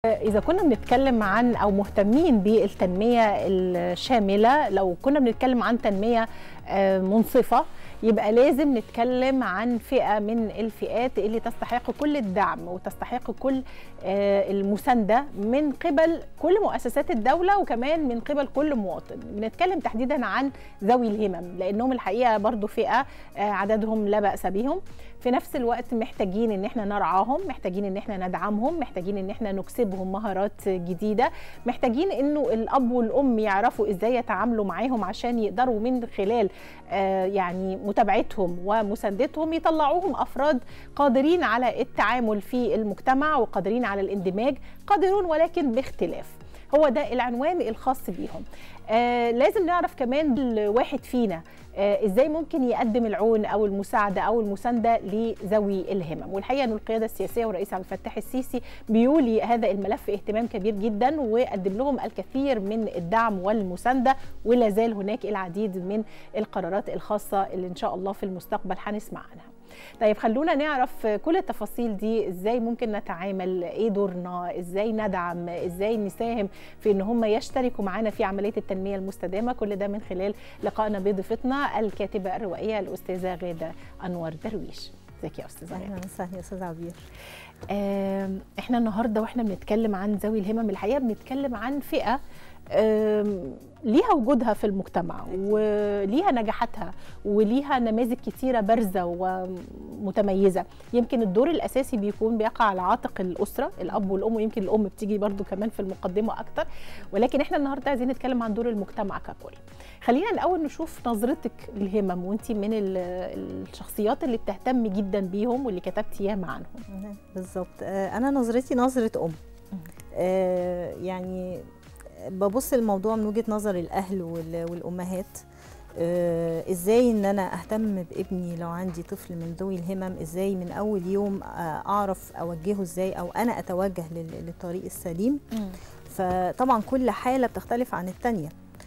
إذا كنا بنتكلم عن أو مهتمين بالتنمية الشاملة لو كنا بنتكلم عن تنمية آه، منصفة يبقى لازم نتكلم عن فئة من الفئات اللي تستحق كل الدعم وتستحق كل آه، المساندة من قبل كل مؤسسات الدولة وكمان من قبل كل مواطن بنتكلم تحديدا عن ذوي الهمم لأنهم الحقيقة برضو فئة آه، عددهم لا بأس بهم في نفس الوقت محتاجين ان احنا نرعاهم محتاجين ان احنا ندعمهم محتاجين ان احنا نكسبهم مهارات جديده محتاجين انه الاب والام يعرفوا ازاي يتعاملوا معاهم عشان يقدروا من خلال آه، يعني متابعتهم ومساندتهم يطلعوهم افراد قادرين على التعامل في المجتمع وقادرين على الاندماج قادرون ولكن باختلاف هو ده العنوان الخاص بيهم آه لازم نعرف كمان الواحد فينا آه ازاي ممكن يقدم العون او المساعده او المسانده لذوي الهمم والحقيقه ان القياده السياسيه والرئيس عبد الفتاح السيسي بيولي هذا الملف اهتمام كبير جدا وقدم لهم الكثير من الدعم والمسانده ولا زال هناك العديد من القرارات الخاصه اللي ان شاء الله في المستقبل هنسمع عنها طيب خلونا نعرف كل التفاصيل دي ازاي ممكن نتعامل ايه دورنا ازاي ندعم ازاي نساهم في ان هم يشتركوا معانا في عمليه التنميه المستدامه كل ده من خلال لقائنا بضيفتنا الكاتبه الروائيه الاستاذه غاده انور درويش ازيك يا استاذه غاده اهلا وسهلا يا استاذ عبير آم، احنا النهارده واحنا بنتكلم عن ذوي الهمم الحقيقه بنتكلم عن فئه آم، ليها وجودها في المجتمع وليها نجاحاتها وليها نماذج كتيرة بارزة ومتميزة يمكن الدور الأساسي بيكون بيقع على عاتق الأسرة الأب والأم ويمكن الأم بتيجي برضو كمان في المقدمة أكتر ولكن احنا النهاردة عايزين نتكلم عن دور المجتمع ككل خلينا الأول نشوف نظرتك للهمم وانت من ال- الشخصيات اللي بتهتم جدا بيهم واللي كتبتي ياما عنهم بالظبط آه، انا نظرتي نظره ام آه، يعني ببص الموضوع من وجهه نظر الاهل وال- والامهات آه، ازاي ان انا اهتم بابني لو عندي طفل من ذوي الهمم ازاي من اول يوم آه، اعرف اوجهه ازاي او انا اتوجه لل- للطريق السليم فطبعا كل حاله بتختلف عن الثانيه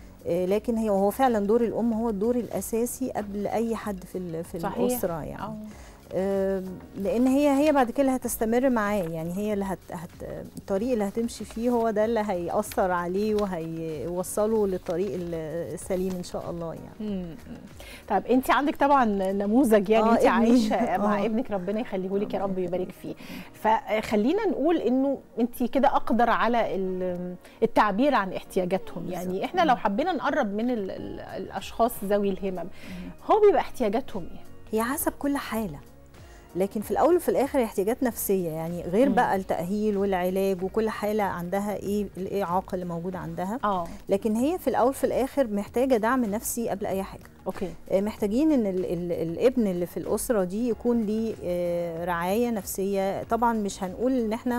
لكن هي وهو فعلا دور الام هو الدور الاساسي قبل اي حد في ال- في صحيح. الاسره يعني أو. آم، لان هي هي بعد كده اللي هتستمر معاه يعني هي اللي هت, هت الطريق اللي هتمشي فيه هو ده اللي هيأثر عليه وهيوصله للطريق السليم ان شاء الله يعني مم. طب انت عندك طبعا نموذج يعني آه، انت ابني. عايشه مع آه. ابنك ربنا يخليه لك يا رب ربنا ويبارك فيه فخلينا نقول انه انت كده اقدر على ال- التعبير عن احتياجاتهم يعني بالظبط. احنا لو حبينا نقرب من ال ال الاشخاص ذوي الهمم هو بيبقى احتياجاتهم ايه هي حسب كل حاله لكن في الاول وفي الاخر هي احتياجات نفسيه يعني غير مم. بقى التاهيل والعلاج وكل حاله عندها ايه الاعاقه اللي موجوده عندها اه لكن هي في الاول في الاخر محتاجه دعم نفسي قبل اي حاجه اوكي آه، محتاجين ان ال ال الابن اللي في الاسره دي يكون ليه آه، رعايه نفسيه طبعا مش هنقول ان احنا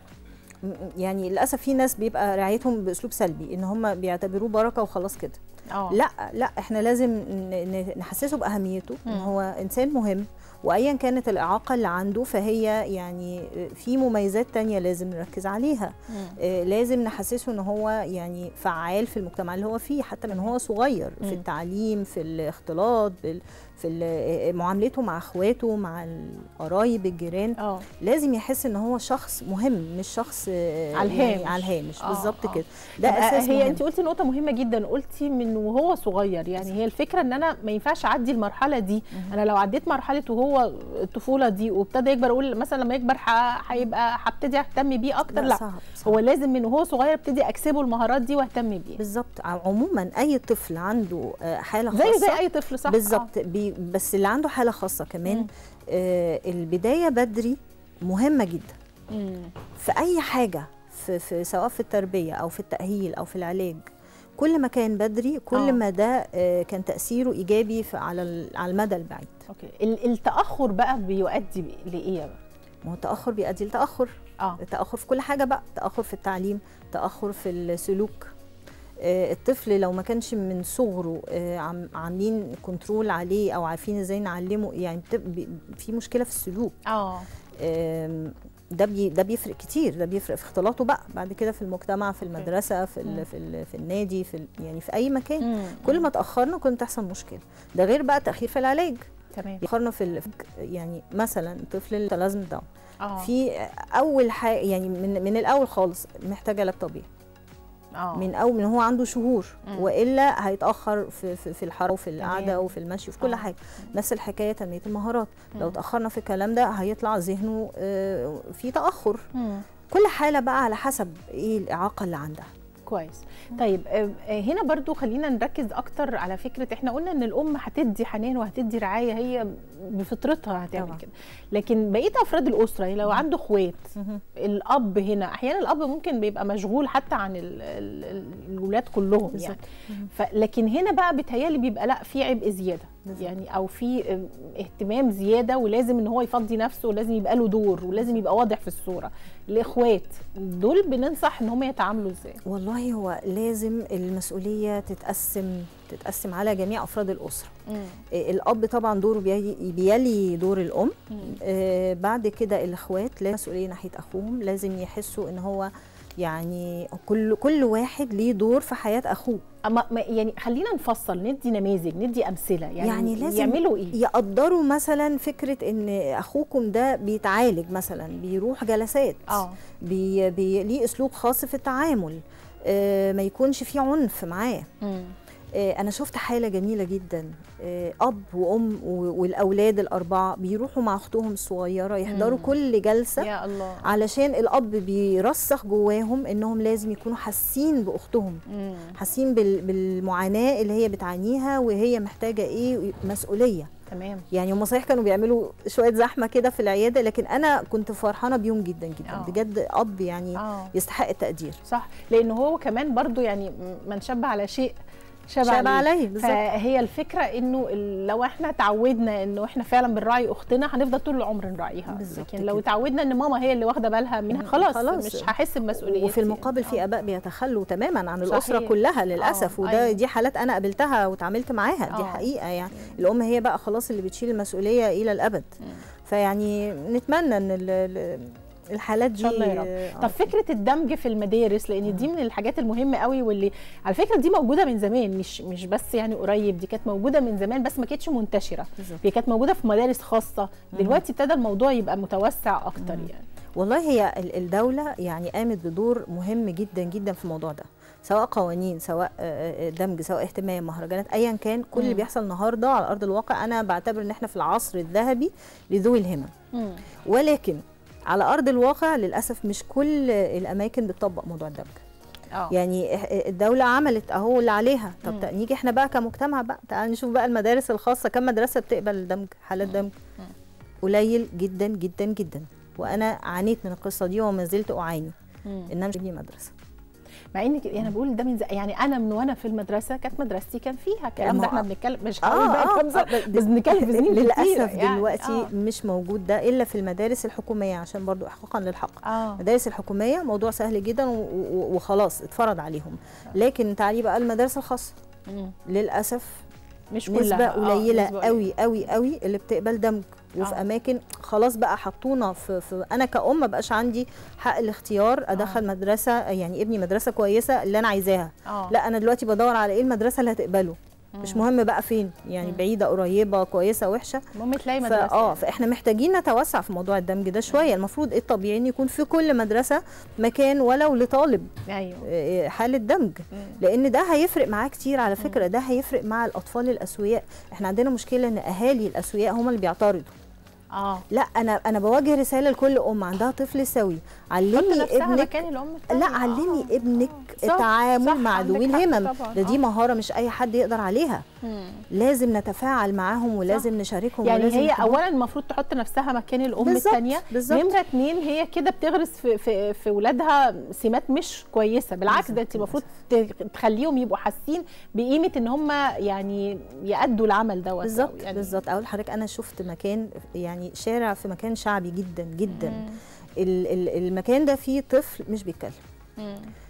م- يعني للاسف في ناس بيبقى رعايتهم باسلوب سلبي ان هم بيعتبروه بركه وخلاص كده اه لا لا احنا لازم ن- ن- نحسسه باهميته ان مم. هو انسان مهم وايا كانت الاعاقه اللي عنده فهي يعني في مميزات تانية لازم نركز عليها مم. آه، لازم نحسسه ان هو يعني فعال في المجتمع اللي هو فيه حتى من هو صغير مم. في التعليم في الاختلاط بال- في ال- آه، معاملته مع اخواته مع القرايب الجيران اه لازم يحس ان هو شخص مهم مش شخص آه، على يعني الهامش. على الهامش آه، بالظبط آه. كده ده طب اساس هي مهم. انت قلتي نقطه مهمه جدا قلتي من وهو صغير يعني هي الفكره ان انا ما ينفعش اعدي المرحله دي انا لو عديت مرحله وهو الطفوله دي وابتدى يكبر اقول مثلا لما يكبر ح- هيبقى هبتدي اهتم بيه اكتر لا, صعب, صعب. هو لازم من وهو صغير ابتدي اكسبه المهارات دي واهتم بيه بالظبط عموما اي طفل عنده آه، حاله زيه خاصه زي اي طفل صح بالظبط بي بس اللي عنده حاله خاصه كمان مم. آه البدايه بدري مهمه جدا آه. مم. في اي حاجه في, في سواء في التربيه او في التاهيل او في العلاج كل ما كان بدري كل آه. ما ده آه كان تاثيره ايجابي في على ال- على المدى البعيد اوكي ال- التاخر بقى بيؤدي لايه بقى ما هو التاخر بيؤدي لتاخر اه التاخر في كل حاجه بقى تاخر في التعليم تاخر في السلوك آه، الطفل لو ما كانش من صغره آه، عم- عاملين كنترول عليه او عارفين ازاي نعلمه يعني بت- بي- في مشكله في السلوك اه آم، ده بي ده بيفرق كتير ده بيفرق في اختلاطه بقى بعد كده في المجتمع في المدرسه في مم. ال في ال في النادي في ال يعني في اي مكان مم. كل ما تاخرنا كل ما تحصل مشكله ده غير بقى تاخير في العلاج تمام بيأخرنا في ال- يعني مثلا طفل التلازم داون اه في اول حاجه يعني من من الاول خالص محتاج علاج طبيعي اه من اول من هو عنده شهور مم. والا هيتاخر في في, في الحركه وفي القعده تمام. وفي المشي وفي كل آه. حاجه نفس الحكايه تنميه المهارات لو مم. تاخرنا في الكلام ده هيطلع ذهنه آه، في تاخر مم. كل حاله بقى على حسب ايه الاعاقه اللي عندها كويس طيب آه، آه، هنا برضو خلينا نركز اكتر على فكره احنا قلنا ان الام هتدي حنان وهتدي رعايه هي بفطرتها هتعمل طبعا. كده لكن بقيه افراد الاسره يعني لو عنده اخوات الاب هنا احيانا الاب ممكن بيبقى مشغول حتى عن ال- ال- ال- الولاد كلهم بالظبط. يعني ف لكن هنا بقى بيتهيألي بيبقى لا في عبء زياده بالظبط. يعني او في اه، اهتمام زياده ولازم ان هو يفضي نفسه ولازم يبقى له دور ولازم يبقى واضح في الصوره الاخوات دول بننصح ان هم يتعاملوا ازاي والله هو لازم المسؤوليه تتقسم تتقسم على جميع افراد الاسره آه، الاب طبعا دوره بيلي, بيلي دور الام آه، بعد كده الاخوات لازم مسؤوليه ناحيه اخوهم لازم يحسوا ان هو يعني كل كل واحد ليه دور في حياه اخوه اما ما- يعني خلينا نفصل ندي نماذج ندي امثله يعني, يعني لازم يعملوا ايه يقدروا مثلا فكره ان اخوكم ده بيتعالج مثلا بيروح جلسات اه بي بي ليه اسلوب خاص في التعامل آه، ما يكونش فيه عنف معاه مم. آه، انا شفت حاله جميله جدا آه، اب وام و- والاولاد الاربعه بيروحوا مع اختهم الصغيره يحضروا مم. كل جلسه يا الله علشان الاب بيرسخ جواهم انهم لازم يكونوا حاسين باختهم مم. حاسين بال- بالمعاناه اللي هي بتعانيها وهي محتاجه ايه مسؤوليه تمام يعني هم صحيح كانوا بيعملوا شويه زحمه كده في العياده لكن انا كنت فرحانه بيهم جدا جدا آه. بجد اب يعني اه يستحق التقدير صح لان هو كمان برضو يعني من شبه على شيء شبه, شاب عليه عليه بالظبط فهي الفكره انه ال- لو احنا تعودنا انه احنا فعلا بنراعي اختنا هنفضل طول العمر نراعيها بالظبط لكن لو كده. تعودنا ان ماما هي اللي واخده بالها منها خلاص, خلاص. مش هحس بمسؤوليتي وفي المقابل في آه. اباء بيتخلوا تماما عن الاسره صحيح. كلها للاسف آه، وده أيوة. دي حالات انا قابلتها وتعاملت معاها دي آه. حقيقه يعني الام هي بقى خلاص اللي بتشيل المسؤوليه الى الابد مم. فيعني نتمنى ان ال- ال- الحالات دي شاء الله يا رب. آه، طب فكره الدمج في المدارس لان دي من الحاجات المهمه قوي واللي على فكره دي موجوده من زمان مش مش بس يعني قريب دي كانت موجوده من زمان بس ما كانتش منتشره بالظبط. هي كانت موجوده في مدارس خاصه دلوقتي ابتدى الموضوع يبقى متوسع اكتر يعني والله هي ال- الدولة يعني قامت بدور مهم جدا جدا في الموضوع ده سواء قوانين سواء آه، آه، دمج سواء اهتمام مهرجانات ايا كان كل اللي مم. بيحصل النهارده على ارض الواقع انا بعتبر ان احنا في العصر الذهبي لذوي الهمم مم. ولكن على ارض الواقع للاسف مش كل الاماكن بتطبق موضوع الدمج اه يعني إح- الدوله عملت اهو اللي عليها طب مم. تع- نيجي احنا بقى كمجتمع بقى تعال نشوف بقى المدارس الخاصه كم مدرسه بتقبل الدمج حالات دمج مم. قليل جدا جدا جدا وانا عانيت من القصه دي وما زلت اعاني مم. ان انا مش ابني مدرسه مع ان ك- انا بقول ده من زي يعني انا من وانا في المدرسه كانت مدرستي كان فيها الكلام ما ده هو- احنا بنتكلم مش هقول بقى كام سنة، ب- بس بنتكلم في سنين كتيرة للاسف يعني. دلوقتي آه. مش موجود ده الا في المدارس الحكوميه عشان برضو احقاقا للحق اه المدارس الحكوميه موضوع سهل جدا و- و- وخلاص اتفرض عليهم لكن تعالي بقى المدارس الخاصه مم. للاسف مش كلها نسبة آه، قليلة نسبة قوي قوي قوي اللي بتقبل دمج وفي آه. اماكن خلاص بقى حطونا في, في انا كأم ما بقاش عندي حق الاختيار ادخل مدرسة يعني ابني مدرسة كويسة اللي انا عايزاها اه لا انا دلوقتي بدور على ايه المدرسة اللي هتقبله مش مهم بقى فين يعني مم. بعيدة قريبة كويسة وحشة المهم تلاقي مدرسه فاه فاحنا محتاجين نتوسع في موضوع الدمج ده شوية المفروض ايه الطبيعي ان يكون في كل مدرسة مكان ولو لطالب ايوه آه، حالة دمج مم. لان ده هيفرق معاه كتير على فكره ده هيفرق مع الاطفال الاسوياء احنا عندنا مشكله ان اهالي الاسوياء هم اللي بيعترضوا اه لا انا انا بوجه رساله لكل ام عندها طفل سوي حط علمي نفسها ابنك مكان الام التانية. لا علمي آه. ابنك صح، التعامل صح، مع عندك ذوي حق الهمم طبعاً، ده دي آه. مهاره مش اي حد يقدر عليها مم. لازم نتفاعل معاهم ولازم نشاركهم يعني ولازم هي نكون- اولا المفروض تحط نفسها مكان الام بالظبط، الثانيه بالظبط. نمره اتنين هي كده بتغرس في في في ولادها سمات مش كويسه بالعكس ده انت المفروض ت- تخليهم يبقوا حاسين بقيمه ان هم يعني يأدوا العمل دوت بالظبط أو يعني بالظبط اقول لحضرتك انا شفت مكان يعني شارع في مكان شعبي جدا جدا مم. ال- ال- المكان ده فيه طفل مش بيتكلم مم.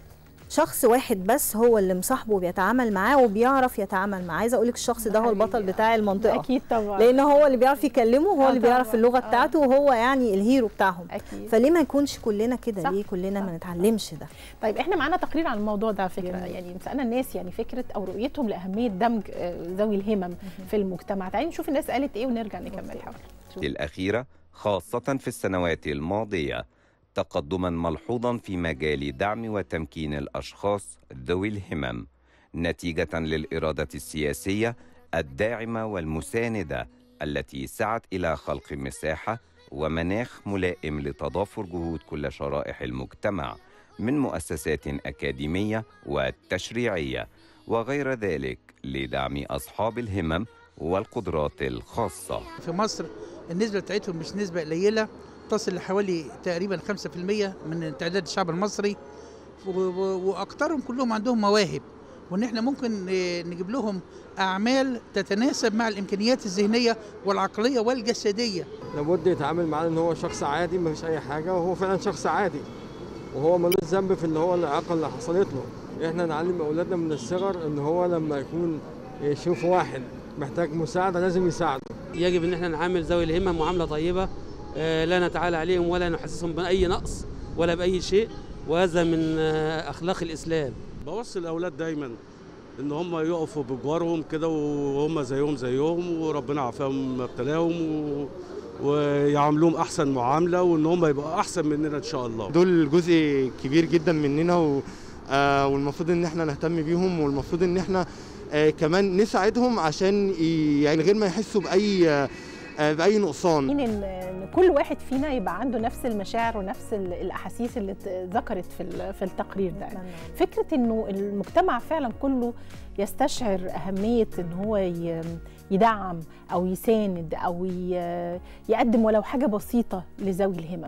شخص واحد بس هو اللي مصاحبه وبيتعامل معاه وبيعرف يتعامل معاه عايزه اقول لك الشخص ده هو البطل بتاع المنطقه اكيد طبعا لان هو اللي بيعرف يكلمه هو آه اللي بيعرف طبعاً. اللغه آه. بتاعته وهو يعني الهيرو بتاعهم اكيد فليه ما يكونش كلنا كده صح، ليه كلنا صح. ما نتعلمش ده طيب احنا معانا تقرير عن الموضوع ده فكره جميل. يعني سالنا الناس يعني فكره او رؤيتهم لاهميه دمج آه، ذوي الهمم في المجتمع تعالي نشوف الناس قالت ايه ونرجع نكمل حوالي الأخيرة خاصة في السنوات الماضية تقدما ملحوظا في مجال دعم وتمكين الأشخاص ذوي الهمم نتيجة للإرادة السياسية الداعمة والمساندة التي سعت إلى خلق مساحة ومناخ ملائم لتضافر جهود كل شرائح المجتمع من مؤسسات أكاديمية والتشريعية وغير ذلك لدعم أصحاب الهمم والقدرات الخاصة في مصر النسبة بتاعتهم مش نسبة قليلة تصل لحوالي تقريبا 5% من تعداد الشعب المصري و- و- واكثرهم كلهم عندهم مواهب وان احنا ممكن آه، نجيب لهم اعمال تتناسب مع الامكانيات الذهنيه والعقليه والجسديه لابد يتعامل معاه ان هو شخص عادي ما فيش اي حاجه وهو فعلا شخص عادي وهو ملوش ذنب في اللي هو الاعاقه اللي حصلت له احنا نعلم اولادنا من الصغر ان هو لما يكون يشوف واحد محتاج مساعده لازم يساعده يجب ان احنا نعامل ذوي الهمه معامله طيبه آه، لا نتعالى عليهم ولا نحسسهم باي نقص ولا باي شيء وهذا من آه، اخلاق الاسلام بوصي الاولاد دايما ان هم يقفوا بجوارهم كده وهم زيهم زيهم وربنا عافاهم ما ابتلاهم و... ويعاملوهم احسن معامله وان هم يبقوا احسن مننا ان شاء الله دول جزء كبير جدا مننا و... آه والمفروض ان احنا نهتم بيهم والمفروض ان احنا آه كمان نساعدهم عشان ي... يعني غير ما يحسوا باي آه آه، باي نقصان ان ان كل واحد فينا يبقى عنده نفس المشاعر ونفس ال- الاحاسيس اللي ات- ذكرت في ال- في التقرير ده فكره انه المجتمع فعلا كله يستشعر اهميه ان هو ي- يدعم او يساند او ي- يقدم ولو حاجه بسيطه لذوي الهمم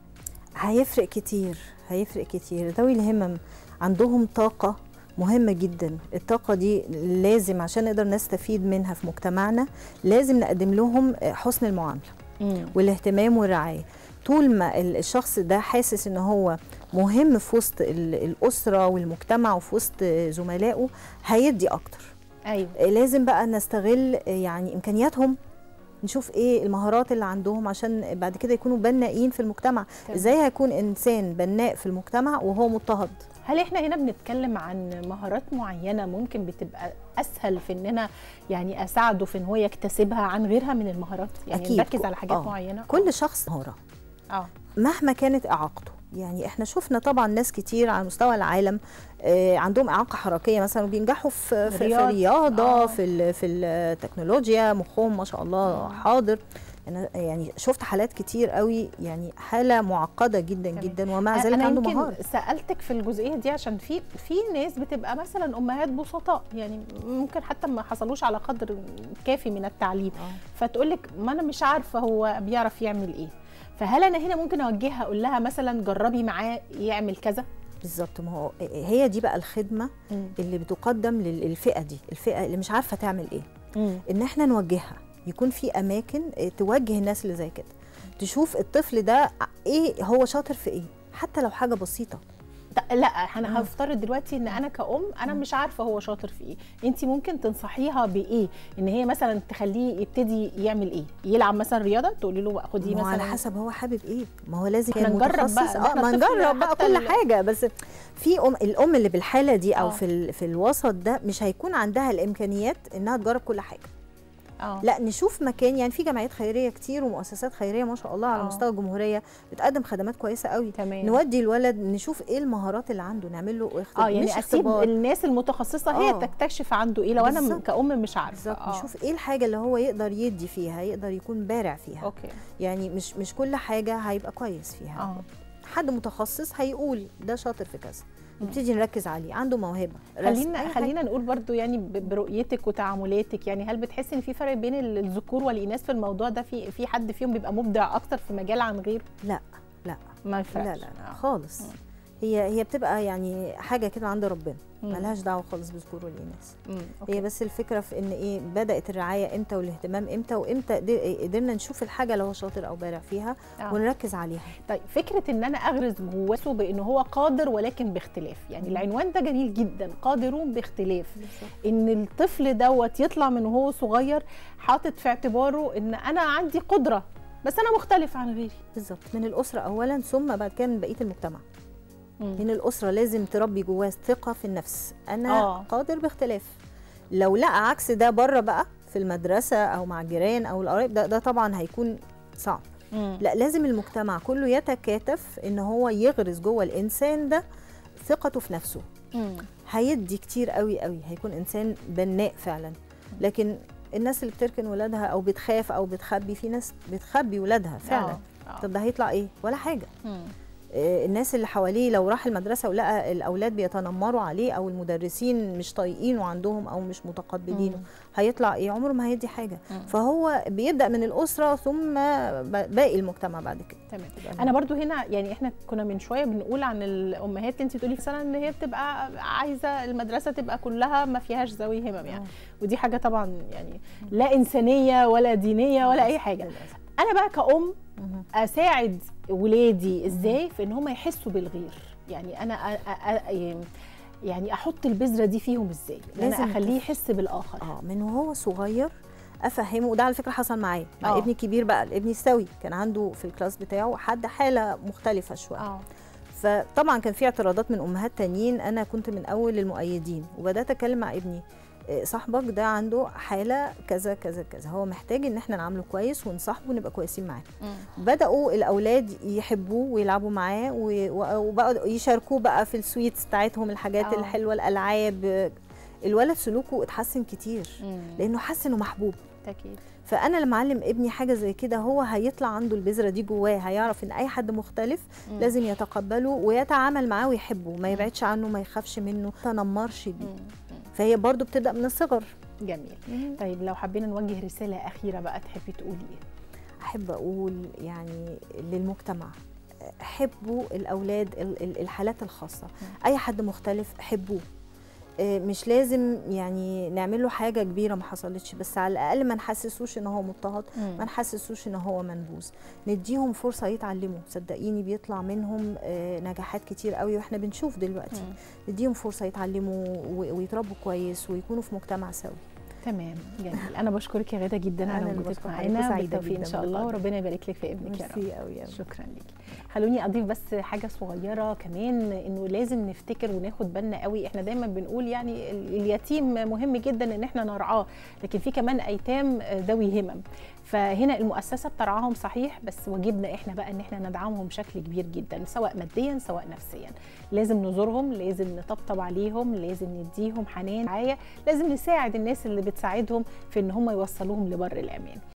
هيفرق كتير هيفرق كتير ذوي الهمم عندهم طاقة مهمة جدا الطاقة دي لازم عشان نقدر نستفيد منها في مجتمعنا لازم نقدم لهم حسن المعاملة والاهتمام والرعاية طول ما ال- الشخص ده حاسس ان هو مهم في وسط ال- الأسرة والمجتمع وفي وسط زملائه هيدي أكتر ايوه لازم بقى نستغل يعني إمكانياتهم نشوف ايه المهارات اللي عندهم عشان بعد كده يكونوا بنائين في المجتمع تمام. ازاي هيكون انسان بناء في المجتمع وهو مضطهد هل احنا هنا بنتكلم عن مهارات معينه ممكن بتبقى اسهل في ان انا يعني اساعده في ان هو يكتسبها عن غيرها من المهارات يعني أكيد. نركز على حاجات آه. معينه كل شخص مهاره اه مهما كانت اعاقته يعني احنا شفنا طبعا ناس كتير على مستوى العالم آه، عندهم اعاقه حركيه مثلا وبينجحوا في في, في رياض. الرياضه آه. في ال- في التكنولوجيا مخهم ما شاء الله حاضر انا يعني شفت حالات كتير قوي يعني حاله معقده جدا تمام. جدا ومع ذلك انا عنده يمكن مهاره سالتك في الجزئيه دي عشان في في ناس بتبقى مثلا امهات بسطاء يعني ممكن حتى ما حصلوش على قدر كافي من التعليم فتقول لك ما انا مش عارفه هو بيعرف يعمل ايه فهل انا هنا ممكن اوجهها اقول لها مثلا جربي معاه يعمل كذا بالظبط ما هو هي دي بقى الخدمه اللي بتقدم لل- للفئه دي الفئه اللي مش عارفه تعمل ايه ان احنا نوجهها يكون في اماكن آه، توجه الناس اللي زي كده تشوف الطفل ده ايه هو شاطر في ايه حتى لو حاجه بسيطه ط- لا انا هفترض دلوقتي ان انا كأم انا مش عارفه هو شاطر في ايه انت ممكن تنصحيها بايه ان هي مثلا تخليه يبتدي يعمل ايه يلعب مثلا رياضه تقولي له بقى خدي ما هو مثلا على حسب هو حابب ايه ما هو لازم احنا يكون نجرب بقى، متخصص ده اه احنا ما الطفل نجرب بقى حتى كل ال- حاجه بس في ام الام اللي بالحاله دي او آه. في ال- في الوسط ده مش هيكون عندها الامكانيات انها تجرب كل حاجه اه لا نشوف مكان يعني في جمعيات خيريه كتير ومؤسسات خيريه ما شاء الله على آه. مستوى الجمهوريه بتقدم خدمات كويسه قوي تمام نودي الولد نشوف ايه المهارات اللي عنده نعمل له اختبار اه يعني مش اسيب اختبار الناس المتخصصه هي آه. تكتشف عنده ايه لو انا م- بالظبط. كأم مش عارفه بالظبط آه. نشوف ايه الحاجه اللي هو يقدر يدي فيها يقدر يكون بارع فيها اوكي يعني مش مش كل حاجه هيبقى كويس فيها اه حد متخصص هيقول ده شاطر في كذا نبتدي نركز عليه عنده موهبه رسم، أي خلينا حاجة. خلينا نقول برضو يعني ب- برؤيتك وتعاملاتك يعني هل بتحسي ان في فرق بين ال- الذكور والاناث في الموضوع ده في في حد فيهم بيبقى مبدع اكتر في مجال عن غيره لا لا ما يفرقش لا لا, لا خالص هي هي بتبقى يعني حاجه كده عند ربنا مم. ملهاش دعوه خالص بذكور الاناث مم. هي أوكي. بس الفكره في ان ايه بدات الرعايه امتى والاهتمام امتى وامتى قدر- قدرنا نشوف الحاجه لو هو شاطر او بارع فيها آه. ونركز عليها طيب فكره ان انا اغرز جواه بان هو قادر ولكن باختلاف يعني العنوان ده جميل جدا قادرون باختلاف ان الطفل دوت يطلع من وهو صغير حاطط في اعتباره ان انا عندي قدره بس انا مختلف عن غيري بالظبط من الاسره اولا ثم بعد كده من بقيه المجتمع مم. من الاسره لازم تربي جواه ثقه في النفس انا آه. آه. قادر باختلاف لو لقى عكس ده بره بقى في المدرسه او مع الجيران او القرايب ده, ده طبعا هيكون صعب مم. لا لازم المجتمع كله يتكاتف ان هو يغرس جوه الانسان ده ثقته في نفسه مم. هيدي كتير قوي قوي هيكون انسان بناء فعلا لكن الناس اللي بتركن ولادها او بتخاف او بتخبي في ناس بتخبي ولادها فعلا آه. آه. طب ده هيطلع ايه ولا حاجه مم. آه، الناس اللي حواليه لو راح المدرسه ولقى الاولاد بيتنمروا عليه او المدرسين مش طايقينه عندهم او مش متقبلينه مم. هيطلع ايه عمره ما هيدي حاجه مم. فهو بيبدا من الاسره ثم ب- باقي المجتمع بعد كده تمام انا برضو هنا يعني احنا كنا من شويه بنقول عن الامهات اللي انت بتقولي مثلا ان هي بتبقى عايزه المدرسه تبقى كلها ما فيهاش ذوي همم يعني ودي حاجه طبعا يعني لا انسانيه ولا دينيه ولا اي حاجه انا بقى كأم مهم. اساعد ولادي ازاي في ان هم يحسوا بالغير يعني انا أ أ أ يعني احط البذره دي فيهم ازاي لازم لازم اخليه الطفل- يحس بالاخر اه من وهو صغير افهمه وده على فكره حصل معايا مع آه. ابني الكبير بقى ابني السوي كان عنده في الكلاس بتاعه حد حاله مختلفه شويه اه فطبعا كان في اعتراضات من امهات تانيين انا كنت من اول المؤيدين وبدات اتكلم مع ابني إيه، صاحبك ده عنده حاله كذا كذا كذا هو محتاج ان احنا نعامله كويس ونصاحبه ونبقى كويسين معاه بداوا الاولاد يحبوه ويلعبوا معاه و- و- وبقوا يشاركوه بقى في السويتس بتاعتهم الحاجات آه. الحلوه الالعاب الولد سلوكه اتحسن كتير مم. لانه حس انه محبوب اكيد فانا لما اعلم ابني حاجه زي كده هو هيطلع عنده البذره دي جواه هيعرف ان اي حد مختلف مم. لازم يتقبله ويتعامل معاه ويحبه ما يبعدش عنه ما يخافش منه ما تنمرش بيه مم. فهي برضو بتبدا من الصغر جميل طيب لو حبينا نوجه رساله اخيره بقى تحبي تقولي ايه احب اقول يعني للمجتمع حبوا الاولاد ال- ال- الحالات الخاصه اي حد مختلف حبوه آه، مش لازم يعني نعمل له حاجه كبيره ما حصلتش بس على الاقل ما نحسسوش ان هو مضطهد ما نحسسوش ان هو منبوذ نديهم فرصه يتعلموا صدقيني بيطلع منهم آه، نجاحات كتير قوي واحنا بنشوف دلوقتي نديهم فرصه يتعلموا و- ويتربوا كويس ويكونوا في مجتمع سوي تمام جميل انا بشكرك يا غاده جدا أنا على اللي وجودك بشكر معانا حضرتك، سعيدة بالتوفيق ان جداً شاء الله بلقائك. وربنا يبارك لك في ابنك يا رب ميرسي قوي يا شكرا ليكي خلوني اضيف بس حاجه صغيره كمان انه لازم نفتكر وناخد بالنا قوي احنا دايما بنقول يعني ال- اليتيم مهم جدا ان احنا نرعاه لكن في كمان ايتام ذوي همم فهنا المؤسسه بترعاهم صحيح بس واجبنا احنا بقى ان احنا ندعمهم بشكل كبير جدا سواء ماديا سواء نفسيا لازم نزورهم لازم نطبطب عليهم لازم نديهم حنان رعايه لازم نساعد الناس اللي بتساعدهم في ان هم يوصلوهم لبر الامان